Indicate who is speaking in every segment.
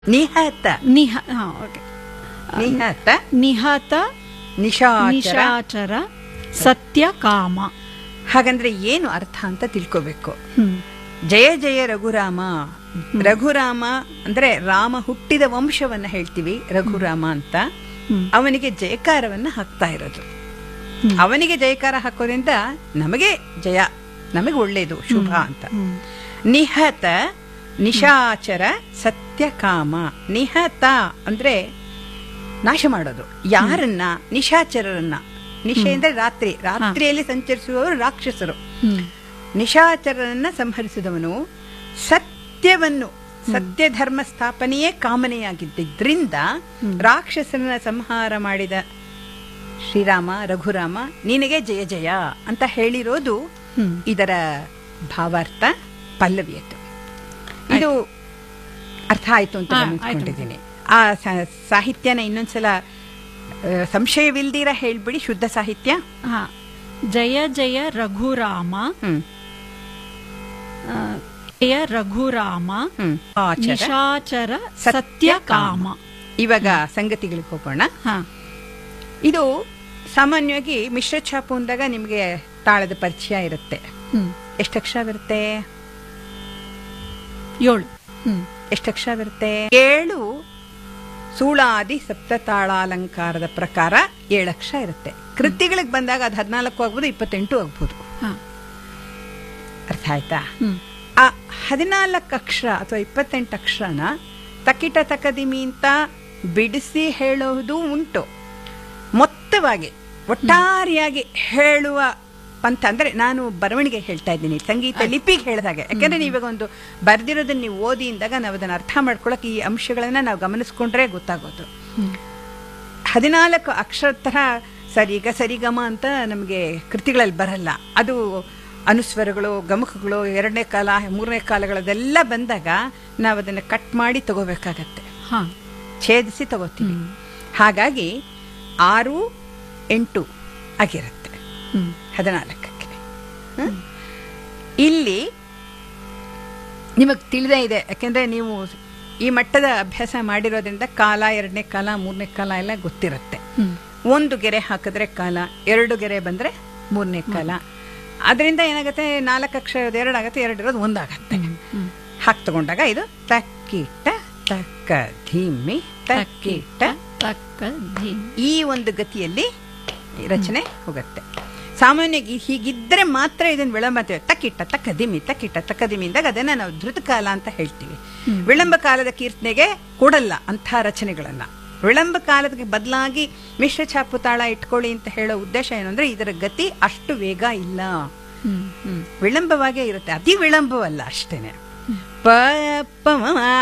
Speaker 1: ನಿಹತ
Speaker 2: ನಿಹ ಹಾ ಓಕೆ
Speaker 1: ನಿಹತ
Speaker 2: ನಿಹತ
Speaker 1: ನಿಶಾಚರ
Speaker 2: ನಿಶಾಚರ ಸತ್ಯ ಕಾಮ
Speaker 1: ಹಾಗಂದ್ರೆ ಏನು ಅರ್ಥ ಅಂತ ತಿಳ್ಕೋಬೇಕು
Speaker 2: ಹ್ಮ್
Speaker 1: ಜಯ ಜಯ ರಘುರಾಮ ರಘುರಾಮ ಅಂದ್ರೆ ರಾಮ ಹುಟ್ಟಿದ ವಂಶವನ್ನ ಹೇಳ್ತೀವಿ ರಘುರಾಮ ಅಂತ
Speaker 2: ಹ್ಮ್.
Speaker 1: ಅವನಿಗೆ ಜಯಕಾರವನ್ನ ಹಾಕ್ತಾ ಇರೋದು ಅವನಿಗೆ ಜಯಕಾರ ಹಾಕೋದ್ರಿಂದ ನಮಗೆ ಜಯ ನಮಗೆ ಒಳ್ಳೇದು ಶುಭ ಅಂತ
Speaker 2: ಹ್ಮ್.
Speaker 1: ನಿಹತ ನಿಶಾಚರ ಸತ್ಯಕಾಮ ನಿಹತ ಅಂದ್ರೆ ನಾಶ ಮಾಡೋದು ಯಾರನ್ನ ನಿಶಾಚರರನ್ನ ನಿಶೆ ಅಂದ್ರೆ ರಾತ್ರಿ ರಾತ್ರಿಯಲ್ಲಿ ಸಂಚರಿಸುವವರು ರಾಕ್ಷಸರು
Speaker 2: ಹ್ಮ್.
Speaker 1: ನಿಶಾಚರರನ್ನ ಸಂಹರಿಸಿದವನು ಸತ್ಯವನ್ನು ಸತ್ಯ ಧರ್ಮ ಸ್ಥಾಪನೆಯೇ ಕಾಮನೆಯಾಗಿದ್ದರಿಂದ ರಾಕ್ಷಸರನ್ನ ಸಂಹಾರ ಮಾಡಿದ ಶ್ರೀರಾಮ ರಘುರಾಮ ನಿನಗೆ ಜಯ ಜಯ ಅಂತ ಹೇಳಿರೋದು
Speaker 2: ಹ್ಮ್.
Speaker 1: ಇದರ ಭಾವಾರ್ಥ ಪಲ್ಲವಿಯದ್ದು ಇದು ಅರ್ಥ ಆಯ್ತು ಅಂತ
Speaker 2: ಹಾ,
Speaker 1: ಗಮನಿಸ್ಕೊಂಡಿದ್ದೀನಿ ಆ ಸ- ಸಾಹಿತ್ಯನ ಇನ್ನೊಂದ್ಸಲ ಆ, ಸಂಶಯವಿಲ್ದಿರ ಹೇಳ್ಬಿಡಿ ಶುದ್ಧ ಸಾಹಿತ್ಯ
Speaker 2: ಹಾ ಜಯ ಜಯ ರಘುರಾಮ
Speaker 1: ಹ್ಮ್
Speaker 2: ಆ, ಜಯ ರಘುರಾಮ
Speaker 1: ಹ್ಮ್ ಆಚರ.
Speaker 2: ನಿಶಾಚರ ಸತ್ಯ ಕಾಮ
Speaker 1: ಇವಾಗ ಸಂಗತಿಗಳಿಗೆ ಹೋಗೋಣ
Speaker 2: ಹಾ
Speaker 1: ಇದು ಸಾಮಾನ್ಯವಾಗಿ ಮಿಶ್ರ ಛಾಪು ಅಂದಾಗ ನಿಮಗೆ ತಾಳದ ಪರಿಚಯ ಇರುತ್ತೆ
Speaker 2: ಹ್ಮ್
Speaker 1: ಎಷ್ಟು ಅಕ್ಷರವಿರುತ್ತೆ
Speaker 2: ಏಳು ಹ್ಮ್
Speaker 1: ಎಷ್ಟು ಅಕ್ಷರವಿರುತ್ತೆ ಏಳು ಸೂಳಾದಿ ಸಪ್ತತಾಳಾಲಂಕಾರದ ಪ್ರಕಾರ ಏಳು ಅಕ್ಷರ ಇರುತ್ತೆ ಕೃತಿಗಳಿಗೆ ಬಂದಾಗ ಅದು ಹದಿನಾಲ್ಕು ಆಗ್ಬೋದು ಇಪ್ಪತ್ತೆಂಟು ಆಗ್ಬೋದು
Speaker 2: ಹಾ
Speaker 1: ಅರ್ಥ ಆಯ್ತಾ
Speaker 2: ಹ್ಮ್
Speaker 1: ಆ ಹದಿನಾಲ್ಕು ಅಕ್ಷರ ಅಥವಾ ಇಪ್ಪತ್ತೆಂಟು ಅಕ್ಷರನ ತಕಿಟ ತಕದಿಮಿ ಅಂತ ಬಿಡಿಸಿ ಹೇಳೋದು ಉಂಟು ಮೊತ್ತವಾಗಿ ಒಟ್ಟಾರೆಯಾಗಿ ಹೇಳುವ ಪಂಥ ಅಂದ್ರೆ ನಾನು ಬರವಣಿಗೆ ಹೇಳ್ತಾ ಇದ್ದೀನಿ ಸಂಗೀತ ಲಿಪಿಗೆ ಹೇಳಿದಾಗೆ ಯಾಕಂದ್ರೆ ನೀವಾಗ ಒಂದು ಬರೆದಿರೋದನ್ನ ನೀವು ಓದಿ ಇಂದಾಗ ನಾವು ಅದನ್ನ ಅರ್ಥ ಮಾಡ್ಕೊಳಕ್ ಈ ಅಂಶಗಳನ್ನ ನಾವು ಗಮನಿಸ್ಕೊಂಡ್ರೆ ಗೊತ್ತಾಗೋದು
Speaker 2: ಹ್ಮ್
Speaker 1: ಹದಿನಾಲ್ಕು ಅಕ್ಷರ ತರ ಸರಿಗ ಸರಿಗಮ ಅಂತ ನಮಗೆ ಕೃತಿಗಳಲ್ಲಿ ಬರಲ್ಲ ಅದು ಅನುಸ್ವರಗಳು ಗಮಕಗಳು ಎರಡನೇ ಕಾಲ ಮೂರನೇ ಕಾಲಗಳದೆಲ್ಲ ಬಂದಾಗ ನಾವು ಅದನ್ನು ಕಟ್ ಮಾಡಿ ತಗೋಬೇಕಾಗತ್ತೆ
Speaker 2: ಹಾ
Speaker 1: ಛೇದಿಸಿ ತಗೋತೀವಿ ಹಾಗಾಗಿ ಆರು ಎಂಟು ಆಗಿರುತ್ತೆ
Speaker 2: ಹ್ಮ್
Speaker 1: ಹದಿನಾಲ್ಕಕ್ಕೆ ಹ? ಇಲ್ಲಿ ನಿಮಗೆ ತಿಳಿದೇ ಇದೆ ಯಾಕೆಂದ್ರೆ ನೀವು ಈ ಮಟ್ಟದ ಅಭ್ಯಾಸ ಮಾಡಿರೋದ್ರಿಂದ ಕಾಲ ಎರಡನೇ ಕಾಲ ಮೂರನೇ ಕಾಲ ಎಲ್ಲ ಗೊತ್ತಿರುತ್ತೆ
Speaker 2: ಹ್ಮ್
Speaker 1: ಒಂದು ಗೆರೆ ಹಾಕಿದ್ರೆ ಕಾಲ ಎರಡು ಗೆರೆ ಬಂದ್ರೆ ಮೂರನೇ ಕಾಲ ಅದರಿಂದ ಏನಾಗುತ್ತೆ ನಾಲ್ಕು ಅಕ್ಷರ ಇರೋದು ಎರಡು ಆಗುತ್ತೆ ಎರಡು ಇರೋದು ಒಂದಾಗತ್ತೆ
Speaker 2: ಹ್ಮ್
Speaker 1: ಹಾಕಿ ತಗೊಂಡಾಗ ಇದು ತಕ್ಕಿಟ ತಕ್ಕ ಧಿಮ್ಮಿ ತಕ್ಕಿಟ
Speaker 2: ತಕ್ಕ ಧೀ
Speaker 1: ಈ ಒಂದು ಗತಿಯಲ್ಲಿ ಈ ರಚನೆ ಹೋಗುತ್ತೆ ಸಾಮಾನ್ಯವಾಗಿ ಹೀಗಿದ್ರೆ ಮಾತ್ರ ಇದನ್ನ ವಿಳಂಬ ಅಂತೀವಿ ತಕ್ಕಿಟ್ಟ ತಕ್ಕ ದಿಮಿ ತಕ್ಕಿಟ್ಟ ತಕ್ಕ ದಿಮಿ ಅಂದಾಗ ಅದನ್ನ ನಾವು ಧೃತ ಕಾಲ ಅಂತ ಹೇಳ್ತೀವಿ ವಿಳಂಬ ಕಾಲದ ಕೀರ್ತನೆಗೆ ಕೊಡಲ್ಲ ಅಂಥ ರಚನೆಗಳನ್ನ ವಿಳಂಬ ಕಾಲದ ಬದಲಾಗಿ ಮಿಶ್ರ ಛಾಪು ತಾಳ ಇಟ್ಕೊಳ್ಳಿ ಅಂತ ಹೇಳೋ ಉದ್ದೇಶ ಏನು ಅಂದ್ರೆ ಇದರ ಗತಿ ಅಷ್ಟು ವೇಗ ಇಲ್ಲ
Speaker 2: ಹ್ಮ್ ಹ್ಮ್
Speaker 1: ವಿಳಂಬವಾಗೇ ಇರುತ್ತೆ ಅತಿ ವಿಳಂಬವಲ್ಲ ಅಷ್ಟೇನೆ ಪ ಪ ಮ ಮ.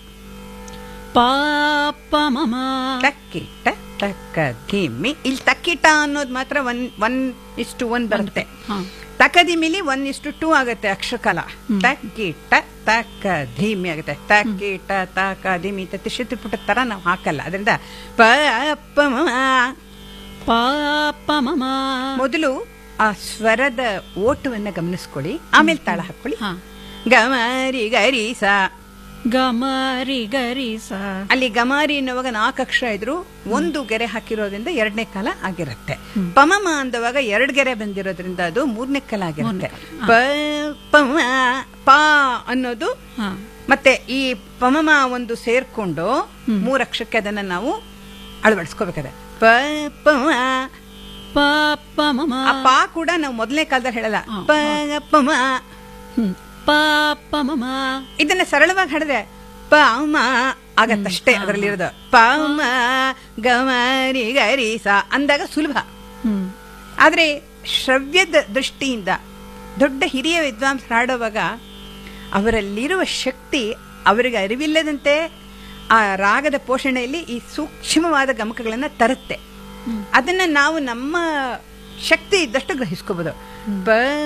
Speaker 2: ಪಾಪ ಮಮ
Speaker 1: ತಕ್ಕಿಟ್ಟ ತಕ್ಕ ಧಿಮ್ಮಿ ಇಲ್ಲಿ ತಕ್ಕಿಟ ಅನ್ನೋದು ಮಾತ್ರ ಒನ್ ಒನ್ ಇಷ್ಟು ಒನ್ ಬರುತ್ತೆ
Speaker 2: ಹಾ
Speaker 1: ತಕದಿಮಿಲಿ ಒನ್ ಇಷ್ಟು ಟೂ ಆಗುತ್ತೆ ಅಕ್ಷರಕಾಲ ತಕ್ಕಿಟ್ಟ ತಕ್ಕ ಧಿಮಿ ಆಗುತ್ತೆ ತಕ್ಕಿಟ ತಕ ಧಿಮಿ ಅಂತ ತ್ರಿಶುತಿ ಪುಟ ತರ ನಾವು ಹಾಕಲ್ಲ ಅದರಿಂದ ಪ ಪ ಮ ಮ.
Speaker 2: ಪಾಪ ಮಮ
Speaker 1: ಮೊದಲು ಆ ಸ್ವರದ ಓಟವನ್ನ ಗಮನಿಸ್ಕೊಳ್ಳಿ ಆಮೇಲೆ ತಾಳ ಹಾಕೊಳ್ಳಿ
Speaker 2: ಹಾ
Speaker 1: ಗಮರಿ ಗರಿ ಸ
Speaker 2: ಗಮರಿ ಗರಿ ಸ
Speaker 1: ಅಲ್ಲಿ ಗಮಾರಿ ಎನ್ನುವಾಗ ನಾಲ್ಕು ಅಕ್ಷರ ಇದ್ರು ಒಂದು ಗೆರೆ ಹಾಕಿರೋದ್ರಿಂದ ಎರಡನೇ ಕಾಲ ಆಗಿರುತ್ತೆ ಪಮಮ ಅಂದವಾಗ ಎರಡು ಗೆರೆ ಬಂದಿರೋದ್ರಿಂದ ಅದು ಮೂರನೇ ಕಾಲ ಆಗಿರುತ್ತೆ ಪ ಪಮ ಪಾ ಅನ್ನೋದು
Speaker 2: ಹಾ
Speaker 1: ಮತ್ತೆ ಈ ಪಮಮ ಒಂದು ಸೇರ್ಕೊಂಡು ಮೂರು ಅಕ್ಷರಕ್ಕೆ ಅದನ್ನ ನಾವು ಅಳವಡಿಸ್ಕೋಬೇಕಾದ್ರೆ ಪ ಪಮ
Speaker 2: ಪಾಪ ಮಮ
Speaker 1: ಆ ಪಾ ಕೂಡ ನಾವು ಮೊದಲನೇ ಕಾಲದಲ್ಲಿ ಹೇಳಲ್ಲ ಪ ಪಮ
Speaker 2: ಹ್ಮ್ ಪಾಪ ಮಮ
Speaker 1: ಇದನ್ನ ಸರಳವಾಗಿ ಹಾಡಿದ್ರೆ ಪಮ ಆಗತ್ತಷ್ಟೇ ಅದರಲ್ಲಿರೋದು ಪಮ ಗಮರಿ ಗರಿ ಸ ಅಂದಾಗ ಸುಲಭ
Speaker 2: ಹ್ಮ್
Speaker 1: ಆದ್ರೆ ಶ್ರವ್ಯದ ದೃಷ್ಟಿಯಿಂದ ದೊಡ್ಡ ಹಿರಿಯ ವಿದ್ವಾಂಸರು ಹಾಡುವಾಗ ಅವರಲ್ಲಿರುವ ಶಕ್ತಿ ಅವರಿಗೆ ಅರಿವಿಲ್ಲದಂತೆ ಆ ರಾಗದ ಪೋಷಣೆಯಲ್ಲಿ ಈ ಸೂಕ್ಷ್ಮವಾದ ಗಮಕಗಳನ್ನ ತರುತ್ತೆ ಅದನ್ನ ನಾವು ನಮ್ಮ ಶಕ್ತಿ ಇದ್ದಷ್ಟು ಗ್ರಹಿಸ್ಕೋಬಹುದು ಪ